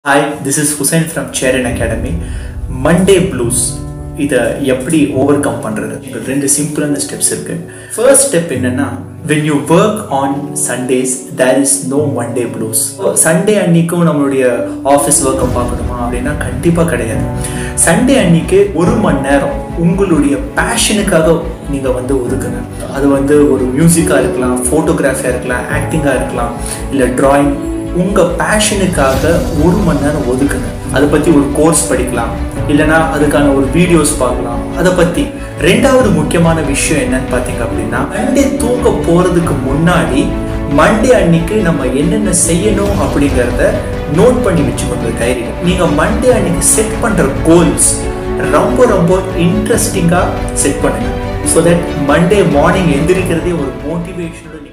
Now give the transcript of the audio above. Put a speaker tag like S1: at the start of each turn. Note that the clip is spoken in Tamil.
S1: hi this is Hussain from Cheran academy Monday blues இதை எப்படி ஓவர் கம் பண்ணுறது ரெண்டு சிம்பிளான ஸ்டெப்ஸ் இருக்கு ஃபர்ஸ்ட் ஸ்டெப் என்னன்னா when you work on sundays there is no monday blues Sunday அன்னைக்கும் நம்மளுடைய ஆஃபீஸ் ஒர்க்கை பார்க்கணுமா அப்படின்னா கண்டிப்பாக கிடையாது சண்டே அன்னைக்கு ஒரு மணி நேரம் உங்களுடைய பேஷனுக்காக நீங்கள் வந்து ஒதுக்குங்க அது வந்து ஒரு மியூசிக்காக இருக்கலாம் ஃபோட்டோகிராஃபியாக இருக்கலாம் ஆக்டிங்காக இருக்கலாம் இல்லை ட்ராயிங் உங்கள் பேஷனுக்காக ஒரு மணி நேரம் ஒதுக்குங்க அதை பற்றி ஒரு கோர்ஸ் படிக்கலாம் இல்லைனா அதுக்கான ஒரு வீடியோஸ் பார்க்கலாம் அதை பற்றி ரெண்டாவது முக்கியமான விஷயம் என்னன்னு பார்த்தீங்க அப்படின்னா மண்டே தூங்க போகிறதுக்கு முன்னாடி மண்டே அன்னைக்கு நம்ம என்னென்ன செய்யணும் அப்படிங்கிறத நோட் பண்ணி வச்சுக்கோங்க டைரியில் நீங்கள் மண்டே அன்னைக்கு செட் பண்ணுற கோல்ஸ் ரொம்ப ரொம்ப இன்ட்ரெஸ்டிங்காக செட் பண்ணுங்க ஸோ தட் மண்டே மார்னிங் எந்திரிக்கிறதே ஒரு மோட்டிவேஷனோட